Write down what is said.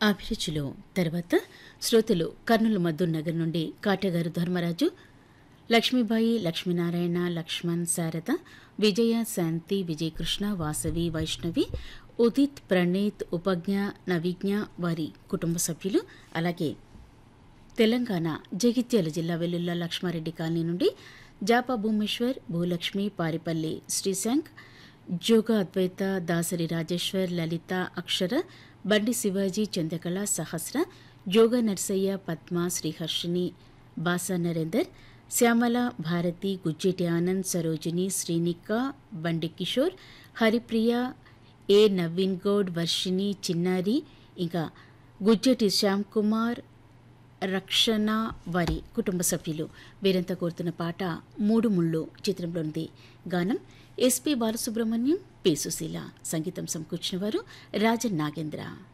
అభిరుచిలో తర్వాత శ్రోతలు కర్నూలు మద్దూర్ నగర్ నుండి కాటగారు ధర్మరాజు లక్ష్మీబాయి లక్ష్మీనారాయణ లక్ష్మణ్ శారద విజయ శాంతి విజయకృష్ణ వాసవి వైష్ణవి ఉదిత్ ప్రణీత్ ఉపజ్ఞ నవిజ్ఞ వారి కుటుంబ సభ్యులు అలాగే తెలంగాణ జగిత్యాల జిల్లా వెల్లుల్ల లక్ష్మారెడ్డి కాలనీ నుండి జాపా భూమేశ్వర్ భూలక్ష్మి పారిపల్లి శ్రీశాంక్ జోగ అద్వైత దాసరి రాజేశ్వర్ లలిత అక్షర బండి శివాజీ చంద్రకళ సహస్ర జోగ నర్సయ్య పద్మ శ్రీహర్షిని బాసా నరేందర్ శ్యామల భారతి గుజ్జేటి ఆనంద్ సరోజిని శ్రీనిక బండి కిషోర్ హరిప్రియ ఏ నవీన్ గౌడ్ వర్షిని చిన్నారి ఇంకా గుజ్జేటి శ్యామ్ కుమార్ రక్షణ వారి కుటుంబ సభ్యులు వీరంతా కోరుతున్న పాట మూడు ముళ్ళు చిత్రంలోనిది గానం ఎస్పి బాలసుబ్రహ్మణ్యం పి సుశీల సంగీతం సమకూర్చిన వారు రాజన్ నాగేంద్ర